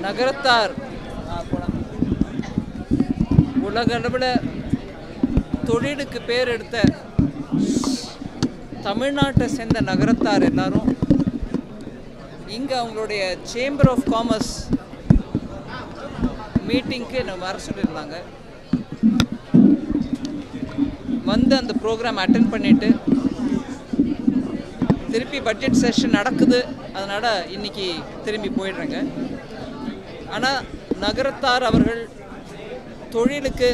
நகரத்தார் உலகளவில் தொழிலுக்கு பேர் எடுத்த தமிழ்நாட்டை சேர்ந்த நகரத்தார் எல்லாரும் இங்கே அவங்களுடைய சேம்பர் ஆஃப் காமர்ஸ் மீட்டிங்க்கு நம்ம வர சொல்லியிருந்தாங்க வந்து அந்த ப்ரோக்ராம் அட்டன் பண்ணிவிட்டு திருப்பி பட்ஜெட் செஷன் நடக்குது அதனால் இன்னைக்கு திரும்பி போயிடுறேங்க ஆனால் நகரத்தார் அவர்கள் தொழிலுக்கு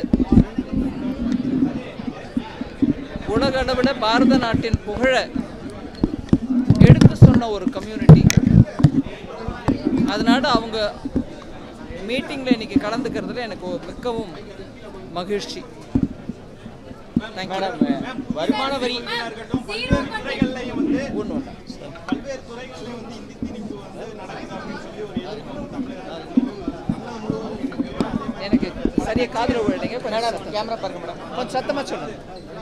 உலக அளவில் பாரத நாட்டின் புகழ எடுத்து சொன்ன ஒரு கம்யூனிட்டி அதனால அவங்க மீட்டிங்கில் இன்னைக்கு கலந்துக்கிறதுல எனக்கு ஒரு மிகவும் மகிழ்ச்சி தேங்க்யூ மேடம் வருமான வரி ஒன்று எனக்கு சரியா காதுல விழுந்தீங்க மேடம் கேமரா பாருங்க மேடம் கொஞ்சம் சத்தமா சொல்லுங்க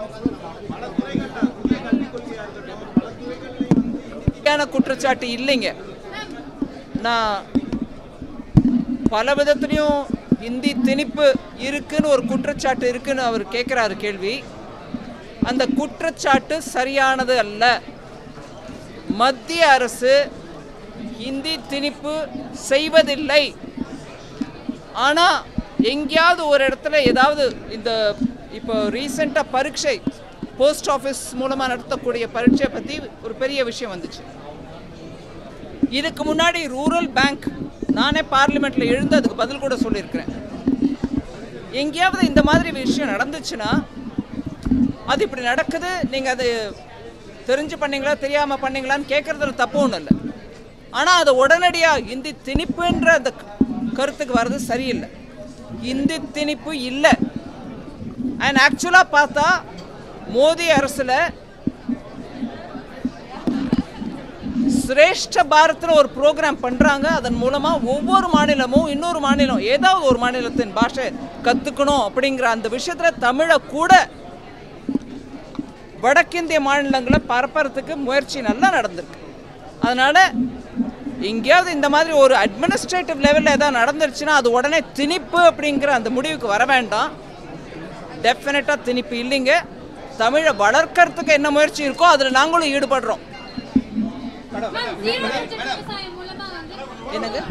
சரியான குற்றச்சாட்டு இல்லைங்க நான் பல விதத்துலையும் ஹிந்தி திணிப்பு இருக்குன்னு ஒரு குற்றச்சாட்டு இருக்குன்னு அவர் கேட்குறாரு கேள்வி அந்த குற்றச்சாட்டு சரியானது அல்ல மத்திய அரசு ஹிந்தி திணிப்பு செய்வதில்லை ஆனால் எங்கேயாவது ஒரு இடத்துல ஏதாவது இந்த இப்போ ரீசெண்டாக பரீட்சை போஸ்ட் ஆஃபீஸ் மூலமாக நடத்தக்கூடிய பரீட்சை பற்றி ஒரு பெரிய விஷயம் வந்துச்சு இதுக்கு முன்னாடி ரூரல் பேங்க் நானே பார்லிமெண்ட்டில் எழுந்து அதுக்கு பதில் கூட சொல்லியிருக்கிறேன் எங்கேயாவது இந்த மாதிரி விஷயம் நடந்துச்சுன்னா அது இப்படி நடக்குது நீங்கள் அது தெரிஞ்சு பண்ணீங்களா தெரியாமல் பண்ணீங்களான்னு கேட்குறதுல தப்பு ஒன்றும் இல்லை ஆனால் அது உடனடியாக இந்தி திணிப்புன்ற அந்த கருத்துக்கு வர்றது சரியில்லை இந்தி திணிப்பு இல்லை அண்ட் ஆக்சுவலாக பார்த்தா மோடி அரசில் சிரேஷ்ட பாரத்னு ஒரு ப்ரோக்ராம் பண்ணுறாங்க அதன் மூலமாக ஒவ்வொரு மாநிலமும் இன்னொரு மாநிலம் ஏதாவது ஒரு மாநிலத்தின் பாஷை கற்றுக்கணும் அப்படிங்கிற அந்த விஷயத்தில் தமிழை கூட வடக்கிந்திய மாநிலங்களை பரப்புறதுக்கு முயற்சி நல்லா நடந்திருக்கு அதனால் எங்கேயாவது இந்த மாதிரி ஒரு அட்மினிஸ்ட்ரேட்டிவ் லெவலில் ஏதாவது நடந்துருச்சுன்னா அது உடனே திணிப்பு அப்படிங்கிற அந்த முடிவுக்கு வர வேண்டாம் டெஃபினட்டாக திணிப்பு இல்லைங்க தமிழை வளர்க்கறதுக்கு என்ன முயற்சி இருக்கோ அதில் நாங்களும் ஈடுபடுறோம் என்னங்க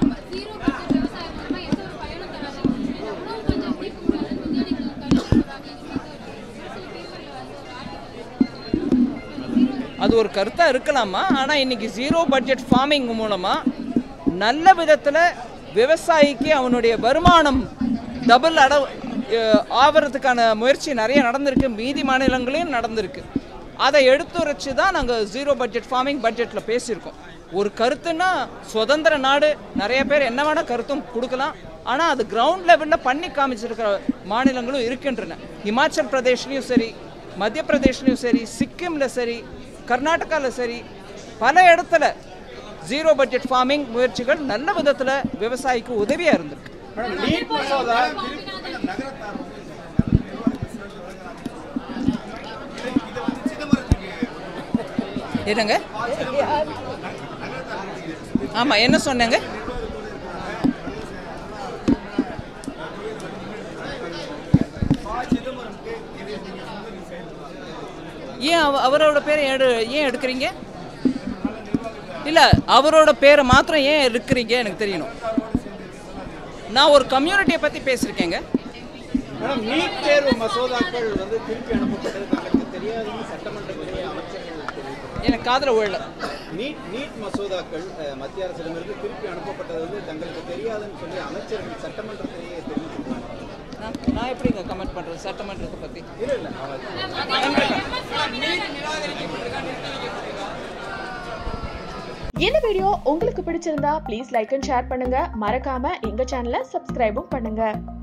அது ஒரு கருத்தாக இருக்கலாமா ஆனால் இன்னைக்கு ஜீரோ பட்ஜெட் ஃபார்மிங் மூலமாக நல்ல விதத்தில் விவசாயிக்கு அவனுடைய வருமானம் டபுள் அட அஹ், ஆவறதுக்கான முயற்சி நிறைய நடந்திருக்கு மீதி மாநிலங்களையும் நடந்திருக்கு அதை எடுத்துரைச்சு தான் நாங்கள் ஜீரோ பட்ஜெட் ஃபார்மிங் பட்ஜெட்டில் பேசியிருக்கோம் ஒரு கருத்துன்னா சுதந்திர நாடு நிறைய பேர் என்ன வேணால் கருத்தும் கொடுக்கலாம் ஆனால் அது கிரவுண்ட் லெவலில் பண்ணி காமிச்சிருக்கிற மாநிலங்களும் இருக்கின்றன இமாச்சல் பிரதேஷ்லேயும் சரி மத்திய பிரதேஷ்லேயும் சரி சிக்கிமில் சரி கர்நாடகாவில் சரி பல இடத்துல ஜீரோ பட்ஜெட் ஃபார்மிங் முயற்சிகள் நல்ல விதத்தில் விவசாயிக்கு உதவியாக இருந்திருக்கு நீட் மசோதா என்னங்க ஆமாம் என்ன சொன்னேங்க ஏன் அவ- அவரோட பேரை எடு ஏன் எடுக்கிறீங்க இல்லை அவரோட பேரை மாத்திரம் ஏன் எடுக்கிறீங்க எனக்கு தெரியணும் நான் ஒரு கம்யூனிட்டியை பற்றி பேசியிருக்கேங்க மேடம் நீட் தேர்வு மசோதாக்கள் வந்து திருப்பி அனுப்பப்பட்டது தங்களுக்கு தெரியாதுன்னு சட்டமன்றத்திலேயே அமைச்சர்கள் தெரிவித்தார் எனக்கு காதில் விழல நீட் நீட் மசோதாக்கள் அஹ், மத்திய அரசிடமிருந்து திருப்பி அனுப்பப்பட்டது வந்து தங்களுக்கு தெரியாதுன்னு சொல்லி அமைச்சர்கள் சட்டமன்றத்திலேயே தெரிவித்திருக்காங்க நான் நான் எப்படிங்க கமெண்ட் பண்ணுறது சட்டமன்றத்தை பற்றி இல்லை இல்லை அவர் இந்த வீடியோ உங்களுக்கு பிடிச்சிருந்தா ப்ளீஸ் லைக் அண்ட் ஷேர் பண்ணுங்க மறக்காம எங்க சேனலை சப்ஸ்கிரைபும் பண்ணுங்க